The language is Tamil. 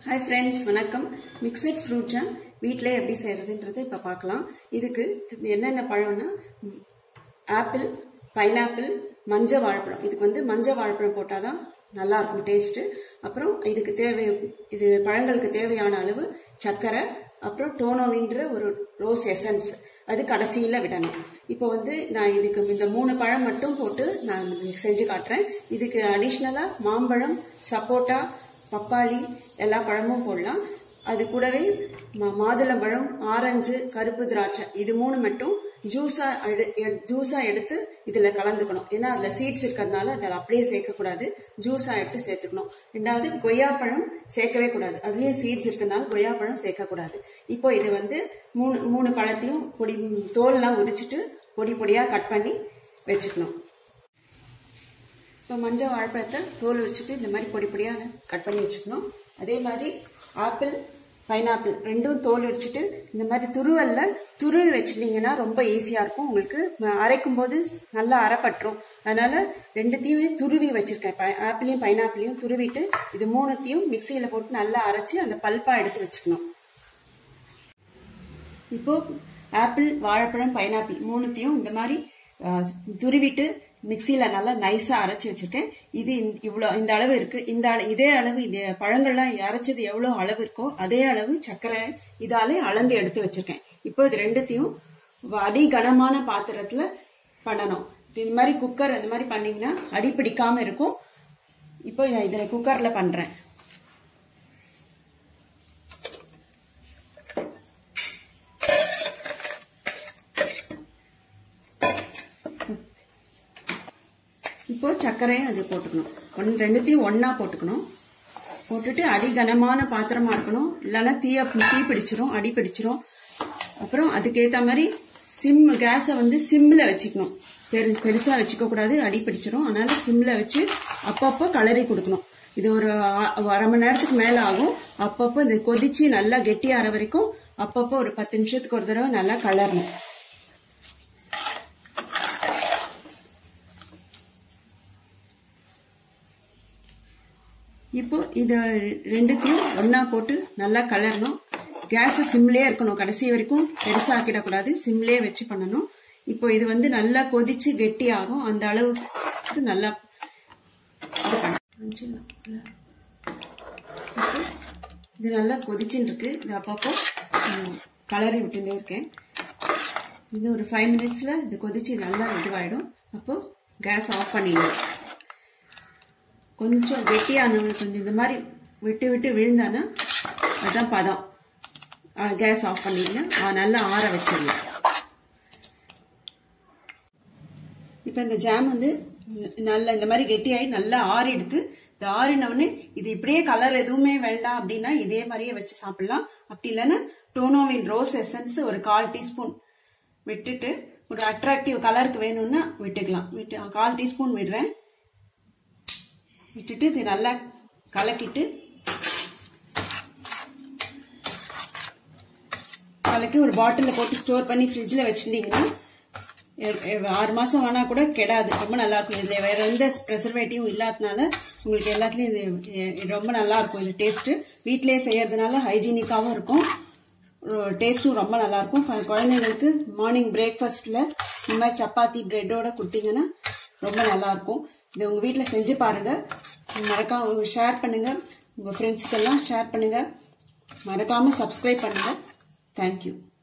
ஹாய் ஃப்ரெண்ட்ஸ் வணக்கம் மிக்சட் ஃப்ரூட் ஜாம் வீட்டிலே எப்படி செய்யறதுன்றது இப்போ பார்க்கலாம் இதுக்கு என்னென்ன பழம்னா ம், ஆப்பிள் பைனாப்பிள் மஞ்சள் வாழைப்பழம் இதுக்கு வந்து மஞ்சள் வாழைப்பழம் போட்டால் தான் நல்லா இருக்கும் டேஸ்ட்டு அப்புறம் இதுக்கு தேவை இது பழங்களுக்கு தேவையான அளவு சர்க்கரை அப்புறம் டோனோவின்ற ஒரு ரோஸ் எசன்ஸ் அது கடைசியில் விடணும் இப்போ வந்து நான் இதுக்கு இந்த மூணு பழம் மட்டும் போட்டு நான் செஞ்சு காட்டுறேன் இதுக்கு அடிஷ்னலாக மாம்பழம் சப்போட்டா பப்பாளி எல்லா பழமும் போடலாம் அது கூடவே மா- மாதுளம்பழம் ஆரஞ்சு கருப்பு திராட்சை இது மூணு மட்டும் ஜூஸா ஜூஸா எடுத்து இதுல கலந்துக்கணும் ஏன்னா அதுல சீட்ஸ் இருக்கிறதுனால அதில் அப்படியே சேர்க்கக்கூடாது ஜூஸா எடுத்து சேர்த்துக்கணும் ரெண்டாவது கொய்யாப்பழம் சேர்க்கவே கூடாது அதுலயும் சீட்ஸ் இருக்கிறதுனால கொய்யாப்பழம் சேர்க்கக்கூடாது இப்போ இது வந்து மூணு மூணு பழத்தையும் பொடி தோல்லாம் உரிச்சிட்டு பொடி பொடியா கட் பண்ணி வச்சுக்கணும் இப்போ மஞ்சள் வாழைப்பழத்தை தோல் உரிச்சிட்டு இந்த மாதிரி பொடி பொடியாக கட் பண்ணி வச்சுக்கணும் அதே மாதிரி ஆப்பிள் பைனாப்பிள் ரெண்டும் தோல் உரிச்சிட்டு இந்த மாதிரி துருவல்ல துருவி வச்சுட்டீங்கன்னா ரொம்ப ஈஸியாக இருக்கும் உங்களுக்கு ம- அரைக்கும் போது ஸ்- நல்லா அரைப்பட்டுரும் அதனால ரெண்டுத்தையுமே துருவி வச்சிருக்கேன் பை- ஆப்பிளையும் பைனாப்பிளையும் துருவிட்டு இது மூணுத்தையும் மிக்சியில் போட்டு நல்லா அரைச்சி அந்த பல்ப்பாக எடுத்து வச்சுக்கணும் இப்போ ஆப்பிள் வாழைப்பழம் பைனாப்பிள் மூணுத்தையும் இந்த மாதிரி ஆ, துருவிட்டு மிக்சியில நல்லா நைஸா அரைச்சு வச்சிருக்கேன் இது இந்த- இவ்வளோ இந்த அளவு இருக்கு இந்த அள- இதே அளவு இந்த பழங்கள்லாம் அரைச்சது எவ்வளவு அளவு இருக்கோ அதே அளவு சர்க்கரை இதாலே அளந்து எடுத்து வச்சிருக்கேன் இப்போ இது ரெண்டுத்தையும் அடி கனமான பாத்திரத்துல பண்ணணும் இது மாதிரி குக்கர் இந்த மாதிரி பண்ணீங்கன்னா அடி பிடிக்காம இருக்கும் இப்போ நான் இதுல குக்கர்ல பண்றேன் இப்போ சர்க்கரையும் அது போட்டுக்கணும் ஒன்று ரெண்டுத்தையும் ஒண்ணா போட்டுக்கணும் போட்டுட்டு அடி கனமான பாத்திரமா இருக்கணும் இல்லைன்னா தீய தீ பிடிச்சிரும் அடி பிடிச்சிரும் அப்புறம் அதுக்கேத்த மாதிரி சிம் கேஸை வந்து சிம்ல வச்சுக்கணும் பெரு பெருசா வச்சுக்க கூடாது அடி பிடிச்சிரும் அதனால சிம்ல வச்சு அப்பப்போ கலரி கொடுக்கணும் இது ஒரு ஆ- ஒரு அரை மணி நேரத்துக்கு மேல ஆகும் அப்பப்போ இது கொதிச்சு நல்லா கெட்டியாகிற வரைக்கும் அப்பப்போ ஒரு பத்து நிமிஷத்துக்கு ஒரு தடவை நல்லா கலரணும் இப்போ இத ரெண்டுத்தையும் ஒண்ணா போட்டு நல்லா கலரணும் கேஸ் சிம்லயே இருக்கணும் கடைசி வரைக்கும் பெருசாக்கிடக்கூடாது சிம்லயே வச்சு பண்ணணும் இப்போ இது வந்து நல்லா கொதிச்சு கெட்டி ஆகும் அந்த அளவுக்கு நல்லா இது பண்ணணும். அஞ்சுலாம். இப்போ இது நல்லா கொதிச்சுன்னு இருக்கு இது அப்பப்போ ம், கலரி விட்டுட்டே இருக்கேன் இன்னும் ஒரு ஃபைவ் மினிட்ஸ்ல இது கொதிச்சு நல்லா இதுவாயிடும் அப்போ கேஸ் ஆஃப் பண்ணிடணும் கொஞ்சம் கெட்டியான கொஞ்சம் இந்த மாதிரி விட்டு விட்டு விழுந்தானா அதான் பதம் கேஸ் ஆஃப் பண்ணிடலாம் ஆ, நல்லா ஆற வச்சிடலாம் இப்போ இந்த ஜாம் வந்து நல்லா இந்த மாதிரி கெட்டியாகி நல்லா ஆறி எடுத்து இந்த ஆறினவுடனே இது இப்படியே கலர் எதுவுமே வேண்டாம் அப்படின்னா இதே மாதிரியே வச்சு சாப்பிடலாம் அப்படி இல்லைன்னா டோனோவின் ரோஸ் எசன்ஸ் ஒரு கால் டீஸ்பூன் விட்டுட்டு ஒரு அட்ராக்டிவ் கலருக்கு வேணும்னா விட்டுக்கலாம் விட்டு கால் டீஸ்பூன் விடுறேன் விட்டுட்டு இது நல்லா கலக்கிட்டு கலக்கி ஒரு பாட்டிலில் போட்டு ஸ்டோர் பண்ணி ஃப்ரிட்ஜில் வச்சிருந்தீங்கன்னா எ- எ- ஆறு மாசம் வேணா கூட கெடாது ரொம்ப நல்லா இருக்கும் இதுல வேற எந்த ப்ரெசர்வேட்டிவும் இல்லாதனால உங்களுக்கு எல்லாத்துலயும் இது எ- இது ரொம்ப நல்லா இருக்கும் இது டேஸ்ட் வீட்டிலேயே செய்யறதுனால ஹைஜீனிக்காவும் இருக்கும் டேஸ்டும் ரொம்ப நல்லா இருக்கும் குழ- குழந்தைங்களுக்கு மார்னிங் பிரேக்ஃபாஸ்ட்ல இந்த மாதிரி சப்பாத்தி பிரெட்டோட கொடுத்தீங்கன்னா ரொம்ப நல்லா இருக்கும் இதை உங்க வீட்டில் செஞ்சு பாருங்க மறக்காம ஷேர் பண்ணுங்க உங்க ஃப்ரெண்ட்ஸ்க்கெல்லாம் ஷேர் பண்ணுங்க மறக்காம சப்ஸ்கிரைப் பண்ணுங்க தேங்க்யூ